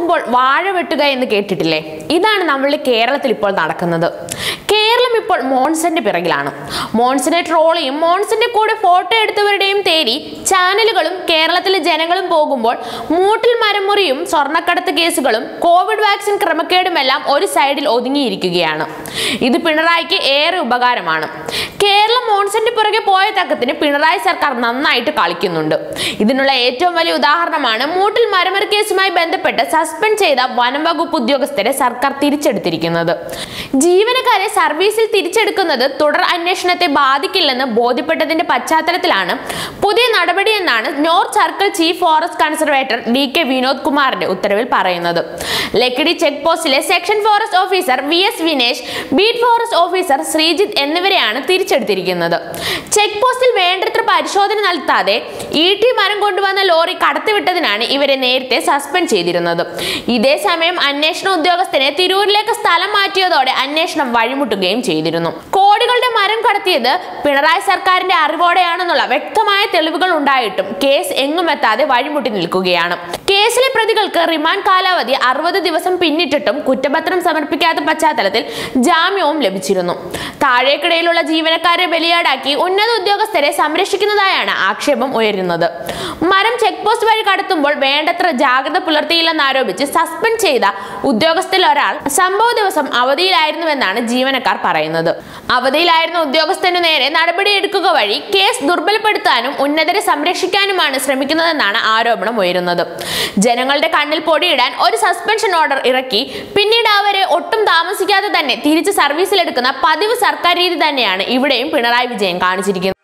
പോകുമ്പോൾ വാഴ വെട്ടുക എന്ന് കേട്ടിട്ടില്ലേ ഇതാണ് നമ്മളുടെ കേരളത്തിൽ ഇപ്പോൾ നടക്കുന്നത് കേരളം ഇപ്പോൾ മോൺസന്റെ പിറകിലാണ് മോൺസിനെ ട്രോളിയും മോൺസിന്റെ കൂടെ ഫോട്ടോ എടുത്തവരുടെയും തേടി ചാനലുകളും കേരളത്തിലെ ജനങ്ങളും പോകുമ്പോൾ മൂട്ടിൽ മരമുറിയും സ്വർണ്ണക്കടത്ത് കേസുകളും കോവിഡ് വാക്സിൻ ക്രമക്കേടുമെല്ലാം ഒരു സൈഡിൽ ഒതുങ്ങിയിരിക്കുകയാണ് ഇത് പിണറായിക്ക് ഏറെ ഉപകാരമാണ് കേരളം മോൺസന്റെ പുറകെ പോയ തക്കത്തിന് പിണറായി സർക്കാർ നന്നായിട്ട് കളിക്കുന്നുണ്ട് ഇതിനുള്ള ഏറ്റവും വലിയ ഉദാഹരണമാണ് മൂട്ടിൽ മരമറി കേസുമായി ബന്ധപ്പെട്ട് സസ്പെൻഡ് ചെയ്ത വനം വകുപ്പ് ഉദ്യോഗസ്ഥരെ സർക്കാർ തിരിച്ചെടുത്തിരിക്കുന്നത് ജീവനക്കാരെ സർവീസിൽ തിരിച്ചെടുക്കുന്നത് തുടർ അന്വേഷണത്തെ ബാധിക്കില്ലെന്ന് ബോധ്യപ്പെട്ടതിന്റെ പശ്ചാത്തലത്തിലാണ് പുതിയ നടപടിയെന്നാണ് north circle chief forest conservator D K Vinod കുമാറിന്റെ ഉത്തരവിൽ പറയുന്നത് ലക്കിടി ചെക്ക് പോസ്റ്റിലെ section forest officer V S Vinesh beat forest officer Sreejith എന്നിവരെയാണ് തിരിച്ചെടുത്തിരിക്കുന്നത് ചെക്ക് പോസ്റ്റിൽ വേണ്ടത്ര പരിശോധന നടത്താതെ ഇ ടി മരം കൊണ്ടുവന്ന ലോറി കടത്തിവിട്ടതിനാണ് ഇവരെ നേരത്തെ സസ്പെൻഡ് ചെയ്തിരുന്നത് ഇതേ സമയം അന്വേഷണ ഉദ്യോഗസ്ഥനെ തിരൂരിലേക്ക് സ്ഥലം മാറ്റിയതോടെ അന്വേഷണം വഴിമുട്ടുകയും ചെയ്തിരുന്നു കോടികളുടെ മരം കടത്തിയത് പിണറായി സർക്കാരിന്റെ അറിവോടെയാണെന്നുള്ള വ്യക്തമായ തെളിവുകൾ ഉണ്ടായിട്ടും കേസ് എങ്ങും എത്താതെ വഴിമുട്ടി നിൽക്കുകയാണ് കേസിലെ പ്രതികൾക്ക് റിമാൻഡ് കാലാവധി അറുപത് ദിവസം പിന്നിട്ടിട്ടും കുറ്റപത്രം സമർപ്പിക്കാത്ത പശ്ചാത്തലത്തിൽ ജാമ്യവും ലഭിച്ചിരുന്നു താഴേക്കിടയിലുള്ള ജീവനക്കാരെ ബലിയാടാക്കി ഉന്നത ഉദ്യോഗസ്ഥരെ സംരക്ഷിക്കുന്നതായാണ് ആക്ഷേപം ഉയരുന്നത് മരം ചെക്ക് പോസ്റ്റ് വഴി കടത്തുമ്പോൾ വേണ്ടത്ര ജാഗ്രത പുലർത്തിയില്ലെന്നാരോപിച്ച് സസ്പെൻഡ് ചെയ്ത ഉദ്യോഗസ്ഥരിൽ ഒരാൾ സംഭവ ദിവസം അവധിയിലായിരുന്നുവെന്നാണ് ജീവനക്കാർ പറയുന്നത് അവധിയിലായിരുന്ന ഉദ്യോഗസ്ഥനു നേരെ നടപടിയെടുക്കുക വഴി കേസ് ദുർബലപ്പെടുത്താനും ഉന്നതരെ സംരക്ഷിക്കാനുമാണ് ശ്രമിക്കുന്നതെന്നാണ് ആരോപണം ഉയരുന്നത് ജനങ്ങളുടെ കണ്ണിൽ പൊടിയിടാൻ ഒരു സസ്പെൻഷൻ ഓർഡർ ഇറക്കി പിന്നീട് അവരെ ഒട്ടും താമസിക്കാതെ തന്നെ തിരിച്ച് സർവീസിലെടുക്കുന്ന പതിവ് സർക്കാർ രീതി തന്നെയാണ് ഇവിടെയും പിണറായി വിജയൻ കാണിച്ചിരിക്കുന്നത്